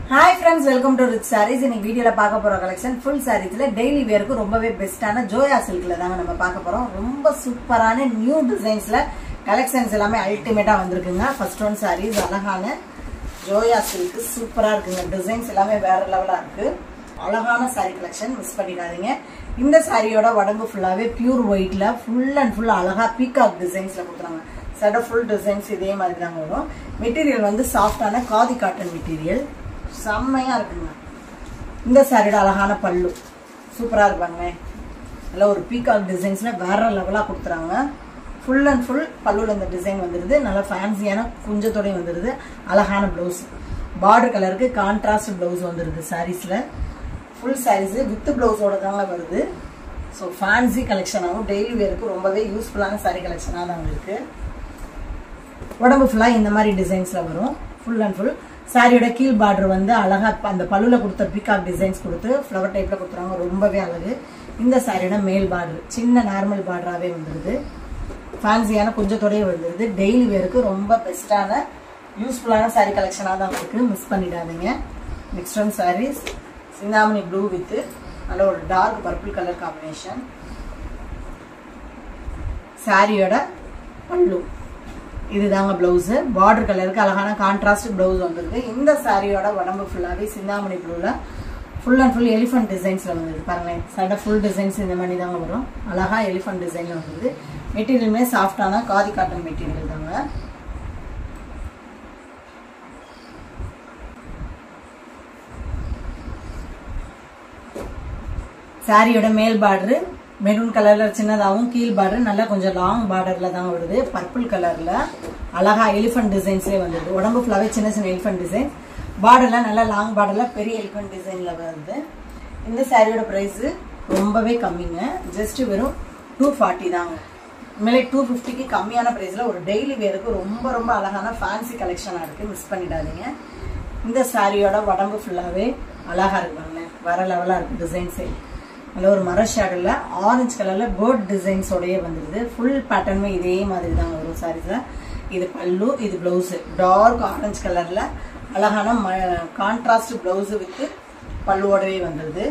hi friends welcome to rich sarees இன்னைக்கு வீடியோல பார்க்க போற கலெக்ஷன் ஃபுல் சாரீஸ்ல டெய்லி வேருக்கு ரொம்பவே பெஸ்டான ஜோயா சில்க்ல தாங்க நம்ம பார்க்க போறோம் ரொம்ப சூப்பரான நியூ டிசைன்ஸ்ல கலெக்ஷன்ஸ் எல்லாமே அல்டிமேட்டா வந்திருக்குங்க ஃபர்ஸ்ட் ஒன் சாரீஸ் அழகான ஜோயா சில்க் சூப்பரா இருக்குங்க டிசைன்ஸ் எல்லாமே வேற லெவலா இருக்கு அழகான சாரி கலெக்ஷன் மிஸ் பண்ணிடாதீங்க இந்த சாரியோட உடம்பு ஃபுல்லாவே பியூர் ஒயிட்ல ஃபுல் அண்ட் ஃபுல் அழகா பீகாக் டிசைன்ஸ்ல கொடுக்குறாங்க சட ஃபுல் டிசைன்ஸ் இதே மாதிரி தாங்க வரும் மெட்டீரியல் வந்து சாஃப்டான காதி காட்டன் மெட்டீரியல் செம்மையா இருக்குங்க இந்த சாரியோட அழகான பல்லு சூப்பரா இருப்பாங்க நல்ல ஒரு பீகாக் டிசைன்ஸ்ல வேற லெவலா கொடுத்துறாங்க ஃபுல் அண்ட் ஃபுல் பல்லுல இந்த டிசைன் வந்துருது நல்ல ஃபேன்சியான குஞ்சத்தோடய வந்துருது அழகான பிளவுஸ் பார்டர் கலருக்கு கான்ட்ராஸ்ட் பிளவுஸ் வந்துருது சாரீஸ்ல ஃபுல் சாரீஸ் வித் பிளவுஸோட தாங்க வருது ஸோ ஃபேன்சி கலெக்ஷனாகவும் டெய்லி வேருக்கு ரொம்பவே யூஸ்ஃபுல்லான சாரீ கலெக்ஷனாக தான் இருக்கு உடம்பு ஃபுல்லாக இந்த மாதிரி டிசைன்ஸில் வரும் ஃபுல் அண்ட் ஃபுல் சாரியோட கீழ் பார்டர் வந்து அழகா அந்த பல்லுல கொடுத்த பீகாக் டிசைன்ஸ் கொடுத்து ஃப்ளவர் டைப்ல கொடுத்துறாங்க ரொம்பவே அழகு இந்த சாரியோட மேல் பார்டர் சின்ன நார்மல் பார்டராகவே வந்துருது ஃபேன்சியான கொஞ்சத்தோடய வந்துருது டெய்லி வேருக்கு ரொம்ப பெஸ்டான யூஸ்ஃபுல்லான சாரீ கலெக்ஷனாக தான் இருக்கு மிஸ் பண்ணிடாதீங்க next one sarees Chintamani blue with நல்ல ஒரு டார்க் பர்பிள் கலர் காம்பினேஷன் சாரியோட பல்லு இதுதாங்க பிளவுஸ் பார்டர் கலருக்கு அழகான கான்ட்ராஸ்ட் பிளவுஸ் வந்திருக்கு இந்த சாரியோட உடம்பு ஃபுல்லாவே சிந்தாமணி ப்ளூல ஃபுல் அண்ட் ஃபுல் எலிஃபண்ட் டிசைன்ஸ்ல வந்திருக்கு பாருங்களேன் சட ஃபுல் டிசைன்ஸ் இந்த மாதிரி தாங்க வரும் அழகா எலிஃபண்ட் டிசைன்ல வந்தது மெட்டீரியலுமே சாஃப்டான காதி காட்டன் மெட்டீரியல் தாங்க சாரியோட மேல் பார்டரு மெரூன் கலர்ல சின்னதாகவும் கீழ் பார்டர் நல்லா கொஞ்சம் லாங் பார்டர்ல தான் வருது பர்பிள் கலர்ல அழகா எலிஃபண்ட் டிசைன்ஸ்லேயே வந்துருது உடம்பு ஃபுல்லாவே சின்ன சின்ன எலிஃபண்ட் டிசைன் பார்டர்ல நல்லா லாங் பார்டர்ல பெரிய எலிஃபண்ட் டிசைன்ல வருது இந்த சாரியோட பிரைஸ் ரொம்பவே கம்மிங்க ஜஸ்ட் வெறும் டூ ஃபார்ட்டி தாங்க உண்மையிலே டூ ஃபிஃப்டிக்கு கம்மியான ப்ரைஸில் ஒரு டெய்லி வேருக்கு ரொம்ப ரொம்ப அழகான ஃபேன்சி கலெக்ஷனாக இருக்குது மிஸ் பண்ணிடாதீங்க இந்த சாரியோட உடம்பு ஃபுல்லாகவே அழகாக இருக்குங்க வர லெவலாக இருக்குது டிசைன்ஸே நல்ல ஒரு மர ஷேடில் ஆரஞ்சு கலரில் பேர்ட் டிசைன்ஸோடய வந்துடுது ஃபுல் பேட்டர்னுமே இதே மாதிரி தான் வரும் சாரீஸில் இது பல்லு இது ப்ளவுஸு டார்க் ஆரஞ்சு கலரில் அழகான ம கான்ட்ராஸ்ட் ப்ளவுஸு வித்து பல்லுவோடவே வந்துடுது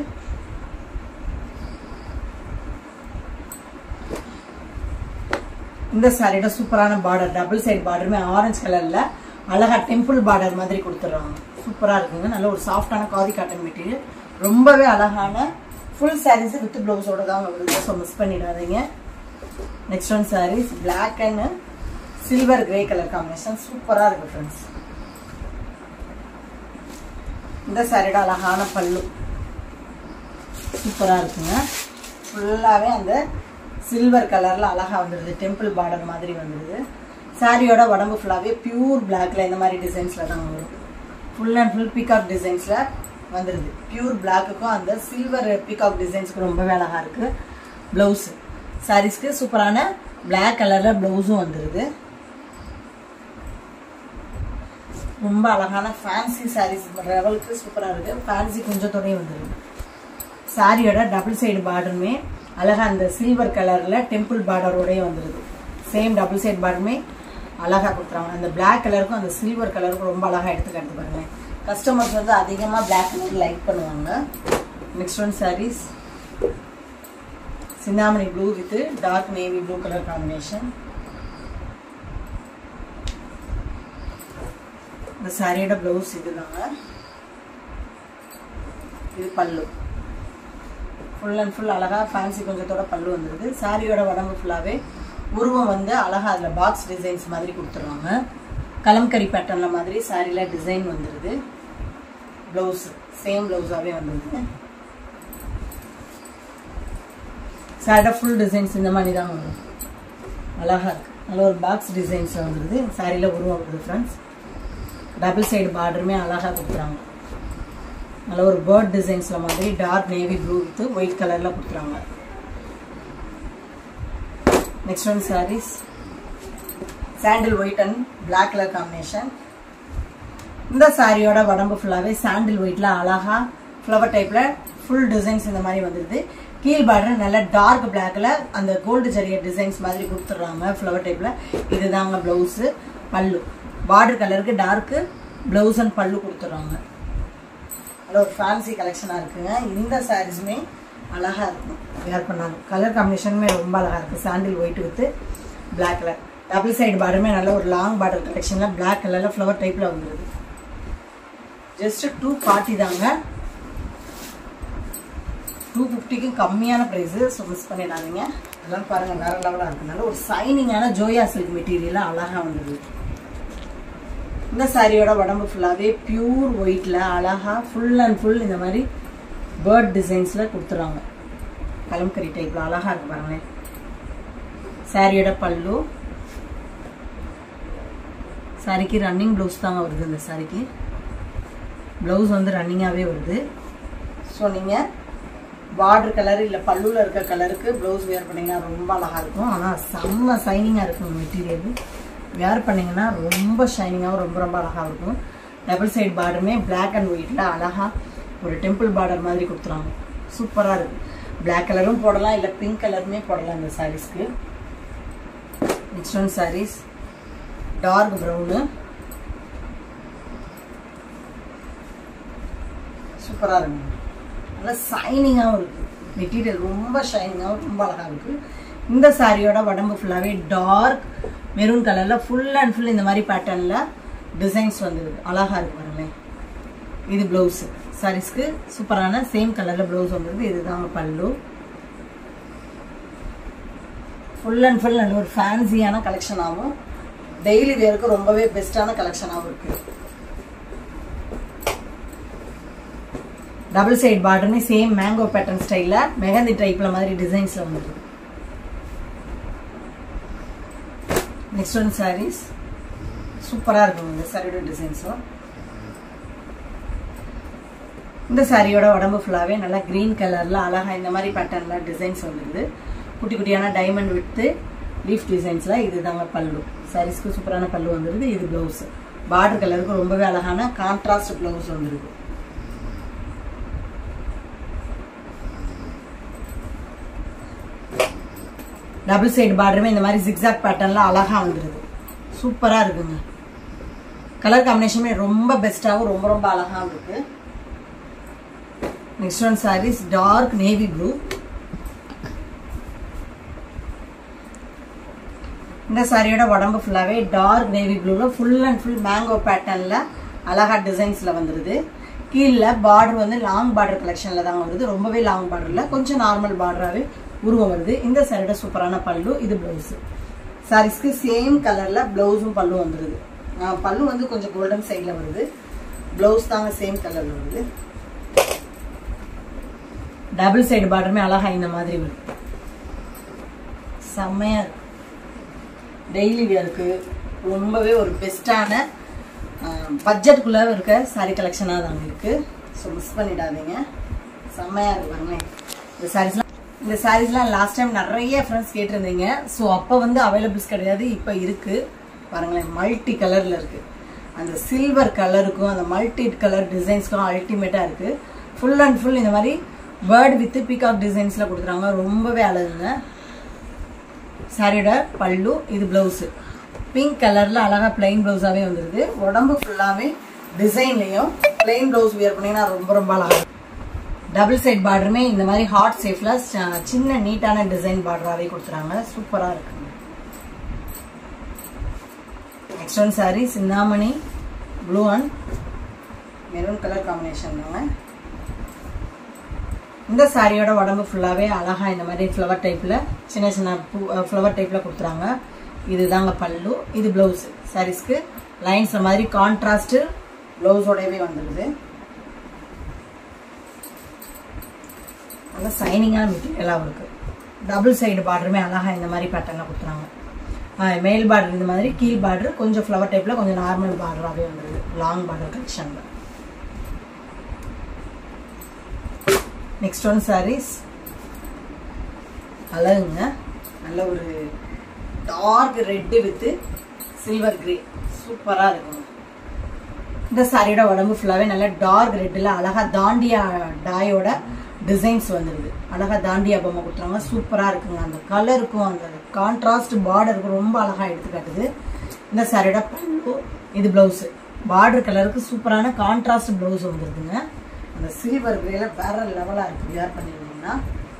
இந்த சாரியோட சூப்பரான பார்டர் டபுள் சைட் பார்டருமே ஆரஞ்சு கலர்ல அழகா டெம்பிள் பார்டர் மாதிரி கொடுத்துட்றாங்க சூப்பரா இருக்குங்க நல்ல ஒரு சாஃப்டான காதி காட்டன் மெட்டீரியல் ரொம்பவே அழகான ஃபுல் சாரீஸ் வித் பிளவுஸோட தான் வருது ஸோ மிஸ் பண்ணிடாதீங்க next one sarees black and silver grey colour combination சூப்பரா இருக்கு ஃப்ரெண்ட்ஸ் இந்த சாரியோட அழகான பல்லு சூப்பரா இருக்குங்க ஃபுல்லாவே அந்த சில்வர் கலர்ல அழகா வந்துருது டெம்பிள் பார்டர் மாதிரி வந்துருது சாரியோட உடம்பு ஃபுல்லாவே பியூர் பிளாக்ல இந்த மாதிரி டிசைன்ஸ்ல தான் வரும் ஃபுல் அண்ட் ஃபுல் பிகாக் டிசைன்ஸ்ல வந்துருது பியூர் பிளாக்குக்கும் அந்த சில்வர் பிகாக் டிசைன்ஸ்க்கு ரொம்பவே அழகா இருக்கு பிளவுஸ் சாரீஸ்க்கு சூப்பரான பிளாக் கலர்ல பிளவுஸும் வந்துருது ரொம்ப அழகான ஃபேன்சி சாரீஸ் லெவலுக்கு சூப்பரா இருக்கு ஃபேன்சி கொஞ்சத்தோடய வந்துருது சாரியோட டபுள் சைடு பார்டருமே அழகா அந்த சில்வர் கலர்ல டெம்பிள் பார்டரோடய வந்துருது சேம் டபுள் சைடு பார்டருமே அழகா கொடுத்துறாங்க அந்த பிளாக் கலருக்கும் அந்த சில்வர் கலருக்கும் ரொம்ப அழகா எடுத்துக்கிறது பாருங்க கஸ்டமர்ஸ் வந்து அதிகமா பிளாக் கலர் லைக் பண்ணுவாங்க next one sarees Chintamani blue with dark navy blue colour combination இந்த சாரியோட பிளவுஸ் இதுதாங்க இது பல்லு ஃபுல் அண்ட் ஃபுல் அழகா ஃபேன்சி கொஞ்சத்தோட பல்லு வந்துருது சாரியோட உடம்பு ஃபுல்லாவே உருவம் வந்து அழகா அதுல பாக்ஸ் டிசைன்ஸ் மாதிரி கொடுத்துருவாங்க கலம்கரி பேட்டர்ன்ல மாதிரி சாரியில டிசைன் வந்துருது பிளவுஸ் சேம் பிளவுஸாவே வந்துருது சாரியோட ஃபுல் டிசைன்ஸ் இந்த மாதிரி தான் வரும் அழகா இருக்கு நல்ல ஒரு பாக்ஸ் டிசைன்ஸ்ல வந்துருது சாரியில உருவம் வருது ஃப்ரெண்ட்ஸ் டபுள் சைடு பார்டருமே அழகா கொடுக்குறாங்க நல்ல ஒரு பேர்ட் டிசைன்ஸ்ல மாதிரி dark navy blue with white கலர்ல கொடுக்குறாங்க next one sarees sandal white and black colour combination இந்த சாரியோட உடம்பு ஃபுல்லாவே சாண்டில் ஒயிட்ல அழகா ஃப்ளவர் டைப்ல ஃபுல் டிசைன்ஸ் இந்த மாதிரி வந்துருது கீழ் பார்டர் நல்ல டார்க் பிளாக்ல அந்த கோல்டு ஜரிய டிசைன்ஸ் மாதிரி கொடுத்துட்றாங்க ஃப்ளவர் டைப்ல இதுதாங்க பிளவுஸ் பல்லு பார்டர் கலருக்கு டார்க் பிளவுஸ் அண்ட் பல்லு கொடுத்துட்றாங்க நல்ல ஒரு ஃபேன்சி கலெக்ஷனாக இருக்குங்க இந்த சாரீஸுமே அழகாக இருக்கும் வேர் பண்ணாலும் கலர் காம்பினேஷனுமே ரொம்ப அழகாக இருக்குது sandal white with black colour double side பார்டருமே நல்ல ஒரு லாங் பார்டர் கலெக்ஷனில் பிளாக் கலரில் ஃப்ளவர் டைப்பில் வந்துருது ஜஸ்ட் டூ ஃபார்ட்டி தாங்க டூ ஃபிஃப்டிக்கும் கம்மியான ப்ரைஸு ஸோ மிஸ் பண்ணிடாதீங்க அதெல்லாம் பாருங்கள் வேறு லெவலாக இருக்கனால ஒரு சைனிங்கான ஜோயா சில்க் மெட்டீரியலாக அழகாக வந்துடுது இந்த சாரியோட உடம்பு ஃபுல்லாகவே பியூர் ஒயிட்டில் அழகாக ஃபுல் அண்ட் ஃபுல் இந்த மாதிரி பேர்ட் டிசைன்ஸில் கொடுத்துறாங்க கலம்கரி டைப்பில் அழகாக இருக்கு பாருங்களேன் சாரியோட பல்லு சாரிக்கு ரன்னிங் ப்ளவுஸ் தாங்க வருது இந்த சாரிக்கு ப்ளவுஸ் வந்து ரன்னிங்காகவே வருது ஸோ நீங்கள் பார்டர் கலர் இல்லை பல்லுவில் இருக்க கலருக்கு ப்ளவுஸ் வேர் பண்ணிங்கன்னா ரொம்ப அழகாக இருக்கும் ஆனால் செம்ம சைனிங்காக இருக்கும் மெட்டீரியல் வேர் பண்ணிங்கன்னா ரொம்ப ஷைனிங்காகவும் ரொம்ப ரொம்ப அழகாக இருக்கும் டபுள் சைடு பார்டருமே பிளாக் அண்ட் ஒயிட்டில் அழகாக ஒரு டெம்பிள் பார்டர் மாதிரி கொடுத்துருவாங்க சூப்பராக இருக்குது பிளாக் கலரும் போடலாம் இல்லை பிங்க் கலருமே போடலாம் இந்த சாரீஸ்க்கு next one saris dark brown சூப்பராக இருக்குங்க நல்லா சைனிங்காகவும் இருக்குது மெட்டீரியல் ரொம்ப ஷைனிங்காகவும் ரொம்ப அழகாக இருக்குது இந்த சாரியோட உடம்பு ஃபுல்லாகவே டார்க் மெரூன் கலரில் ஃபுல் அண்ட் ஃபுல் இந்த மாதிரி பேட்டர்னில் டிசைன்ஸ் வந்துருக்கு அழகாக இருக்கு பாருங்களேன் இது ப்ளவுஸு சாரீஸ்க்கு சூப்பரான சேம் கலரில் ப்ளவுஸ் வந்துருக்கு இதுதாங்க பல்லு ஃபுல் அண்ட் ஃபுல் நல்ல ஒரு ஃபேன்சியான கலெக்ஷனாகவும் டெய்லி வேருக்கு ரொம்பவே பெஸ்ட்டான கலெக்ஷனாகவும் இருக்குது டபுள் சைடு பார்டருமே சேம் மேங்கோ பேட்டர்ன் ஸ்டைலில் மெஹந்தி டைப்பில் மாதிரி டிசைன்ஸில் வந்துருக்கு நெக்ஸ்ட் ஒன் சாரீஸ் சூப்பராக இருக்கும் இந்த சாரியோட டிசைன்ஸும் இந்த சாரியோட உடம்பு ஃபுல்லாகவே நல்லா க்ரீன் கலரில் அழகாக இந்த மாதிரி பேட்டர்னில் டிசைன்ஸ் வந்துருது குட்டி குட்டியான டைமண்ட் விட்டு லீஃப் டிசைன்ஸில் இது தாங்க பல்லு சாரீஸ்க்கு சூப்பரான பல்லு வந்துருது இது ப்ளவுஸ் பார்டர் கலருக்கு ரொம்பவே அழகான கான்ட்ராஸ்ட் ப்ளவுஸ் வந்துருக்கு டபுள் சைடு பார்டருமே இந்த மாதிரி ஜிக்ஸாக் பேட்டர்ன்ல அழகா வந்துருது சூப்பரா இருக்குங்க கலர் காம்பினேஷனுமே ரொம்ப பெஸ்டாகவும் ரொம்ப ரொம்ப அழகாகவும் இருக்கு next one saris dark navy blue இந்த சாரியோட உடம்பு ஃபுல்லாகவே டார்க் நேவி ப்ளூவில் ஃபுல் அண்ட் ஃபுல் மேங்கோ பேட்டர்னில் அழகா டிசைன்ஸில் வந்துடுது கீழே பார்டர் வந்து லாங் பார்டர் கலெக்ஷனில் தாங்க வருது ரொம்பவே லாங் பார்டரில் கொஞ்சம் நார்மல் பார்டராகவே உருவம் வருது இந்த சாரியோட சூப்பரான பல்லு இது ப்ளவுஸு சாரீஸ்க்கு சேம் கலரில் ப்ளவுஸும் பல்லு வந்துடுது பல்லு வந்து கொஞ்சம் கோல்டன் சைடில் வருது ப்ளவுஸ் தாங்க சேம் கலரில் வருது டபுள் சைடு பார்டருமே அழகா இந்த மாதிரி வருது செம்மையா இருக்கு டெய்லி வியருக்கு ரொம்பவே ஒரு பெஸ்ட்டான பட்ஜெட்டுக்குள்ளே இருக்க சாரி கலெக்ஷனாக தாங்க இருக்குது ஸோ மிஸ் பண்ணிடாதீங்க செம்மையாக இருக்கு பாருங்களேன் இந்த சாரீஸ்லாம் இந்த சாரீஸ்லாம் லாஸ்ட் டைம் நிறைய ஃப்ரெண்ட்ஸ் கேட்டிருந்தீங்க ஸோ அப்போ வந்து அவைலபிள்ஸ் கிடையாது இப்போ இருக்குது பாருங்களேன் மல்டி கலரில் இருக்குது அந்த சில்வர் கலருக்கும் அந்த மல்டி கலர் டிசைன்ஸ்க்கும் அல்டிமேட்டாக இருக்குது ஃபுல் அண்ட் ஃபுல் இந்த மாதிரி பேர்ட் வித் பீகாக் டிசைன்ஸில் கொடுக்குறாங்க ரொம்பவே அழகுங்க சாரியோட பல்லு இது பிளவுஸு பிங்க் கலரில் அழகாக பிளைன் ப்ளவுஸாகவே வந்துருது உடம்பு ஃபுல்லாகவே டிசைன்லேயும் பிளைன் ப்ளவுஸ் வியர் பண்ணிங்கன்னா ரொம்ப ரொம்ப அழகாக டபுள் சைட் பார்டருமே இந்த மாதிரி ஹாட் சேஃபில் சின்ன நீட்டான டிசைன் பார்டராகவே கொடுத்துறாங்க சூப்பராக இருக்குங்க next one sari Chintamani blue and maroon colour combination தாங்க இந்த சாரியோட உடம்பு ஃபுல்லாகவே அழகா இந்த மாதிரி ஃப்ளவர் டைப்பில் சின்ன சின்ன பூ ஃப்ளவர் டைப்பில் கொடுத்துறாங்க இது தாங்க பல்லு இது ப்ளவுஸ் சாரீஸ்க்கு லைன்ஸ் மாதிரி கான்ட்ராஸ்ட் ப்ளவுஸோடவே வந்துடுது நல்லா சைனிங்கான மெட்டீரியலாகவும் இருக்குது டபுள் சைடு பார்டருமே அழகாக இந்த மாதிரி பேட்டர்னில் கொடுத்துறாங்க மேல் பார்டர் இந்த மாதிரி கீழ் பார்டர் கொஞ்சம் ஃப்ளவர் டைப்பில் கொஞ்சம் நார்மல் பார்டராகவே வந்துடுது லாங் பார்டர் கலெக்ஷனில் நெக்ஸ்ட் ஒன் சாரீஸ் அழகுங்க நல்ல ஒரு dark red with silver grey சூப்பராக இருக்குங்க இந்த சாரியோட உடம்பு ஃபுல்லாகவே நல்ல டார்க் ரெட்டில் அழகா தாண்டியா டாயோட டிசைன்ஸ் வந்துடுது அழகா தாண்டியா பொம்மை கொடுத்துறாங்க சூப்பராக இருக்குங்க அந்த கலருக்கும் அந்த கான்ட்ராஸ்ட் பார்டருக்கும் ரொம்ப அழகா எடுத்து காட்டுது இந்த சாரியோட பல்லு இது பிளவுஸு பார்டர் கலருக்கு சூப்பரான கான்ட்ராஸ்ட் பிளவுஸ் வந்துருதுங்க அந்த சில்வர் கிரேல வேற லெவலா இருக்கு வியர் பண்ணிருந்தீங்கன்னா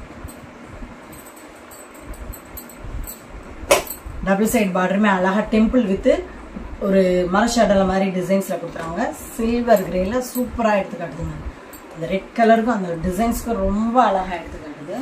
டபுள் சைட் பார்டருமே அழகா டெம்பிள் வித் ஒரு மர ஷேடல மாதிரி டிசைன்ஸ்ல கொடுத்துருவாங்க சில்வர் கிரேல சூப்பரா எடுத்து காட்டுதுங்க அந்த ரெட் கலருக்கும் அந்த டிசைன்ஸ்க்கும் ரொம்ப அழகா எடுத்து காட்டுது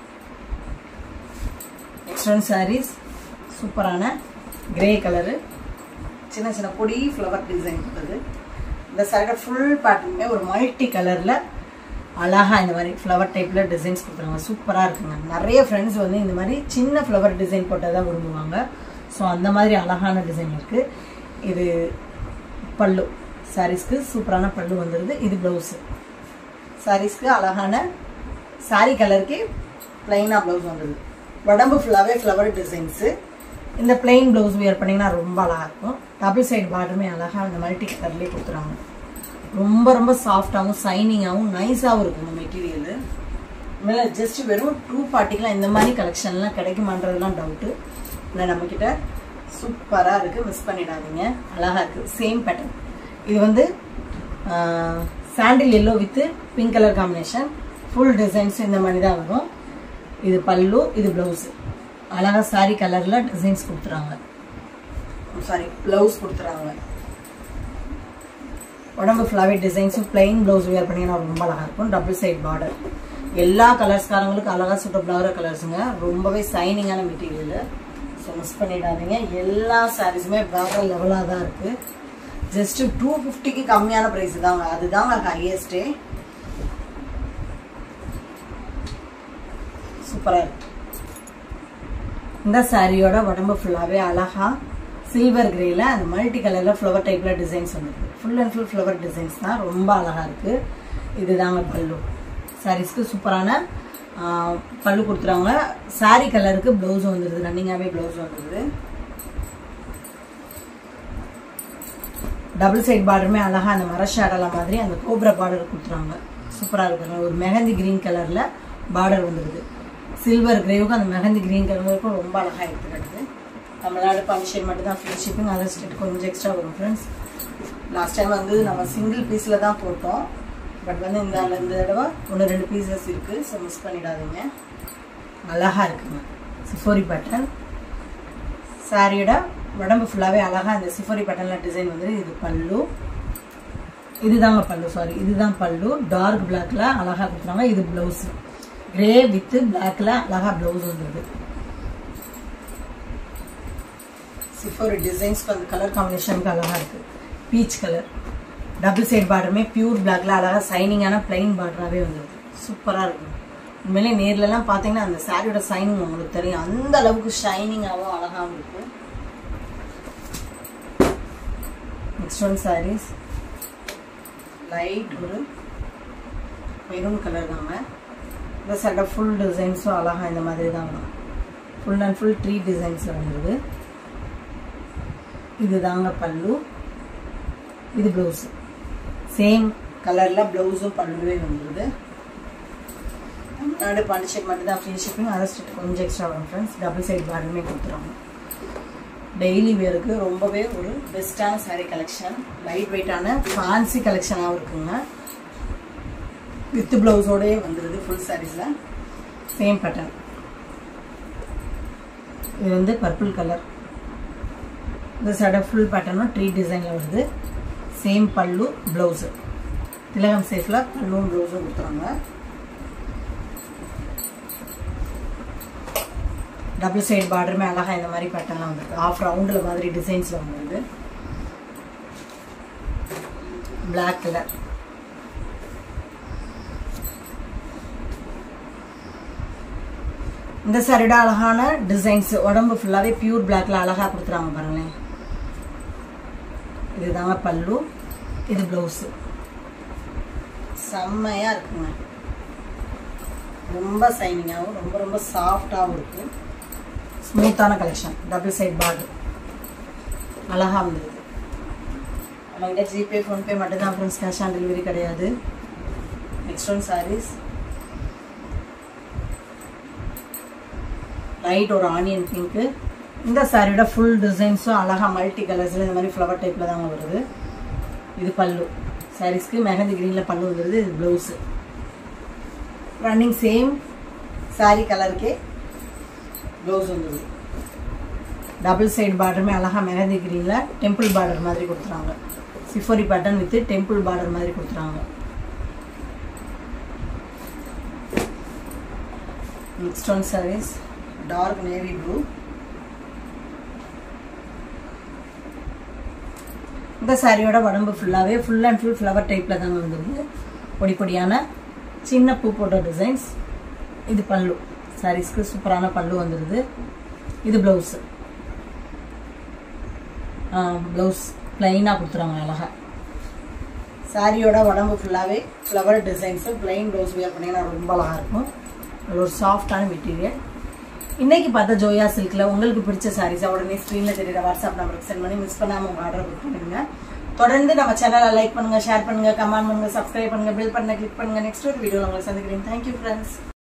நெக்ஸ்ட் ஒன் சாரீஸ் சூப்பரான கிரே கலரு சின்ன சின்ன பொடி ஃப்ளவர் டிசைன் இருக்குது இந்த சாரியோட ஃபுல் பேட்டர்னுமே ஒரு மல்டி கலரில் அழகா இந்த மாதிரி ஃப்ளவர் டைப்பில் டிசைன்ஸ் கொடுத்துருவாங்க சூப்பராக இருக்குங்க நிறைய ஃப்ரெண்ட்ஸ் வந்து இந்த மாதிரி சின்ன ஃப்ளவர் டிசைன் போட்டால் தான் விரும்புவாங்க ஸோ அந்த மாதிரி அழகான டிசைன் இருக்குது இது பல்லு சாரீஸ்க்கு சூப்பரான பல்லு வந்துடுது இது ப்ளவுஸு சாரீஸ்க்கு அழகான சாரி கலருக்கு பிளைனாக ப்ளவுஸ் வந்துடுது உடம்பு ஃபுல்லாகவே ஃப்ளவர் டிசைன்ஸு இந்த பிளெயின் ப்ளவுஸ் வியர் பண்ணிங்கன்னா ரொம்ப அழகாக இருக்கும் டபுள் சைடு பார்டருமே அழகாக இந்த மல்டி கலர்லேயே கொடுத்துருவாங்க ரொம்ப ரொம்ப சாஃப்டாகவும் சைனிங்காகவும் நைஸாகவும் இருக்கும் இந்த மெட்டீரியலு மேலே ஜஸ்ட் வெறும் டூ ஃபார்ட்டிக்கெலாம் இந்த மாதிரி கலெக்ஷன்லாம் கிடைக்குமான்றதுலாம் டவுட்டு இல்லை நம்மக்கிட்ட சூப்பராக இருக்குது மிஸ் பண்ணிடாதீங்க அழகாக இருக்குது சேம் பேட்டர்ன் இது வந்து sandal yellow with pink colour combination full designs இந்த மாதிரி தான் வரும் இது பல்லு இது ப்ளவுஸு அழகாக சாரி கலரில் டிசைன்ஸ் கொடுத்துறாங்க சாரி ப்ளவுஸ் கொடுத்துறாங்க உடம்பு ஃபுல்லாகவே டிசைன்ஸும் பிளெயின் ப்ளவுஸ் வேர் பண்ணிங்கன்னா ரொம்ப அழகாக இருக்கும் டபுள் சைட் பார்டர் எல்லா கலர்ஸ்காரங்களுக்கும் அழகாக சூட்டபிளாகிற கலர்ஸுங்க ரொம்பவே சைனிங்கான மெட்டீரியல் ஸோ மிஸ் பண்ணிடாதீங்க எல்லா சாரீஸுமே வேற லெவலாக தான் இருக்குது ஜஸ்ட் டூ ஃபிஃப்டிக்கு கம்மியான ப்ரைஸ் தாங்க அதுதாங்க ஹையஸ்டே சூப்பராக இருக்கு இந்த சாரியோட உடம்பு ஃபுல்லாகவே அழகா சில்வர் கிரேல அந்த மல்டி கலரில் ஃப்ளவர் டைப்பில் டிசைன்ஸ் வந்துருக்கு full and full flower designs தான் ரொம்ப அழகாக இருக்குது இதுதாங்க பல்லு சாரீஸ்க்கு சூப்பரான பல்லு கொடுத்துறாங்க சாரி கலருக்கு ப்ளவுஸ் வந்துடுது ரன்னிங்காகவே ப்ளவுஸ் வந்துடுது டபுள் சைட் பார்டருமே அழகாக அந்த மர ஷேடலா மாதிரி அந்த கோப்ரா பார்டர் கொடுத்துறாங்க சூப்பராக இருக்குங்க ஒரு மெஹந்தி கிரீன் கலரில் பார்டர் வந்துடுது சில்வர் கிரேவுக்கும் அந்த மெஹந்தி கிரீன் கலருக்கும் ரொம்ப அழகாக எடுத்துக்கிடுது தமிழ்நாடு ஃபங்க்ஷன் மட்டும் தான் ஃப்ரீ ஷிப்பிங் அதர் ஸ்டேட் கொஞ்சம் எக்ஸ்ட்ரா வரும் ஃப்ரெண்ட்ஸ் லாஸ்ட் டைம் வந்து நம்ம சிங்கிள் பீஸில் தான் போட்டோம் பட் வந்து இந்த இந்த தடவை ஒன்று ரெண்டு பீசஸ் இருக்குது ஸோ மிஸ் பண்ணிடாதீங்க அழகாக இருக்குங்க சிஃபோரி பேட்டர்ன் சாரியோட உடம்பு ஃபுல்லாகவே அழகாக அந்த சிஃபோரி பேட்டர்னில் டிசைன் வந்து இது பல்லு இதுதாங்க பல்லு சாரி இதுதான் பல்லு டார்க் பிளாக்ல அழகாக கொடுத்துருவாங்க இது ப்ளவுஸு கிரே வித் பிளாக்ல அழகா பிளவுஸ் வந்துருது சிஃபோர் டிசைன்ஸ்க்கு அந்த கலர் காம்பினேஷனுக்கு அழகா இருக்கு பீச் கலர் டபுள் சைட் பார்டருமே பியூர் பிளாக்ல அழகா சைனிங்கான பிளைன் பார்டராகவே வந்துருது சூப்பராக இருக்கும் உண்மையிலே நேர்லலாம் பார்த்தீங்கன்னா அந்த சாரியோட சைனிங் உங்களுக்கு தெரியும் அந்த அளவுக்கு ஷைனிங்காகவும் அழகாகவும் இருக்கு நெக்ஸ்ட் ஒன் சாரீஸ் லைட் ஒரு மெரூன் கலர் தாங்க இந்த சட்டை ஃபுல் டிசைன்ஸும் அழகாக இந்த மாதிரி தான் வரும் ஃபுல் அண்ட் ஃபுல் ட்ரீ டிசைன்ஸில் வந்துடுது இது தாங்க பல்லு இது ப்ளவுஸு சேம் கலரில் ப்ளவுஸும் பல்லுவே வந்துடுது தமிழ்நாடு பாண்டிச்சேரி மட்டும் தான் ஃப்ரீ ஷிப்பிங் அதர் ஸ்டேட் கொஞ்சம் எக்ஸ்ட்ரா வரும் ஃப்ரெண்ட்ஸ் டபுள் சைட் பார்டருமே கொடுத்துருவாங்க டெய்லி வேருக்கு ரொம்பவே ஒரு பெஸ்ட்டான சாரீ கலெக்ஷன் லைட் வெயிட்டான ஃபேன்சி கலெக்ஷனாகவும் இருக்குங்க வித் பிளவுஸோடயே வந்துடுது ஃபுல் சாரீஸில் சேம் பேட்டர்ன் இது வந்து பர்பிள் கலர் இந்த சடை ஃபுல் பேட்டர்னும் ட்ரீ டிசைனில் வருது சேம் பல்லு ப்ளவுஸு திலகம் சேஃபில் பல்லுவும் ப்ளவுஸும் கொடுத்துறாங்க டபுள் சைடு பார்டருமே அழகாக இந்த மாதிரி பேட்டர்லாம் வந்துருக்கு ஆஃப் ரவுண்டில் மாதிரி டிசைன்ஸில் வந்துருது பிளாக் கலர் இந்த சாரியோட அழகான டிசைன்ஸ் உடம்பு ஃபுல்லாகவே பியூர் பிளாக்ல அழகாக கொடுத்துறாங்க பாருங்களேன் இதுதாங்க பல்லு இது ப்ளவுஸு செம்மையாக இருக்குங்க ரொம்ப சைனிங்காகவும் ரொம்ப ரொம்ப சாஃப்டாகவும் இருக்குது ஸ்மூத்தான கலெக்ஷன் டபுள் சைட் பார்டர் அழகாக வந்துடுது நம்மகிட்ட ஜிபே ஃபோன்பே மட்டும்தான் ஃப்ரெண்ட்ஸ் கேஷ் ஆன் டெலிவரி கிடையாது நெக்ஸ்ட் ஒன் சாரீஸ் லைட் ஒரு ஆனியன் பிங்க்கு இந்த சாரியோட ஃபுல் டிசைன்ஸும் அழகாக மல்டி கலர்ஸில் இந்த மாதிரி ஃப்ளவர் டைப்பில் தாங்க வருது இது பல்லு சாரீஸ்க்கு மெஹந்தி கிரீனில் பல்லு வந்துடுது இது ப்ளவுஸு ரன்னிங் சேம் சாரி கலருக்கே ப்ளவுஸ் வந்துடுது டபுள் சைடு பார்டருமே அழகாக மெஹந்தி கிரீனில் டெம்பிள் பார்டர் மாதிரி கொடுத்துறாங்க சிஃபோரி பேட்டர்ன் வித் டெம்பிள் பார்டர் மாதிரி கொடுத்துறாங்க next one saris dark navy blue இந்த சாரியோட உடம்பு ஃபுல்லாகவே ஃபுல் அண்ட் ஃபுல் ஃப்ளவர் டைப்பில் தாங்க வந்துருக்கு பொடி பொடியான சின்ன பூ போட்ட டிசைன்ஸ் இது பல்லு சாரீஸ்க்கு சூப்பரான பல்லு வந்துடுது இது ப்ளவுஸு ப்ளவுஸ் ப்ளைனாக கொடுத்துறாங்க அழகா சாரியோட உடம்பு ஃபுல்லாகவே flower designs plain blouse wear பண்ணிங்கன்னா ரொம்ப அழகாக இருக்கும் அது ஒரு சாஃப்டான மெட்டீரியல் இன்னைக்கு பார்த்த ஜோயா சில்கில் உங்களுக்கு பிடிச்ச சாரீஸை உடனே ஸ்க்ரீனில் தெரியுற வாட்ஸ்அப் நம்பருக்கு சென்ட் பண்ணி மிஸ் பண்ணாமல் உங்கள் ஆர்டர் புக் பண்ணிடுங்க தொடர்ந்து நம்ம சேனலை லைக் பண்ணுங்க ஷேர் பண்ணுங்க கமெண்ட் பண்ணுங்க சப்ஸ்கிரைப் பண்ணுங்க பில் பண்ண கிளிக் பண்ணுங்க நெக்ஸ்ட் ஒரு வீடியோ உங்களை சந்திக்கிறேன் தேங்க்யூ ஃப்ரெண்ட்ஸ்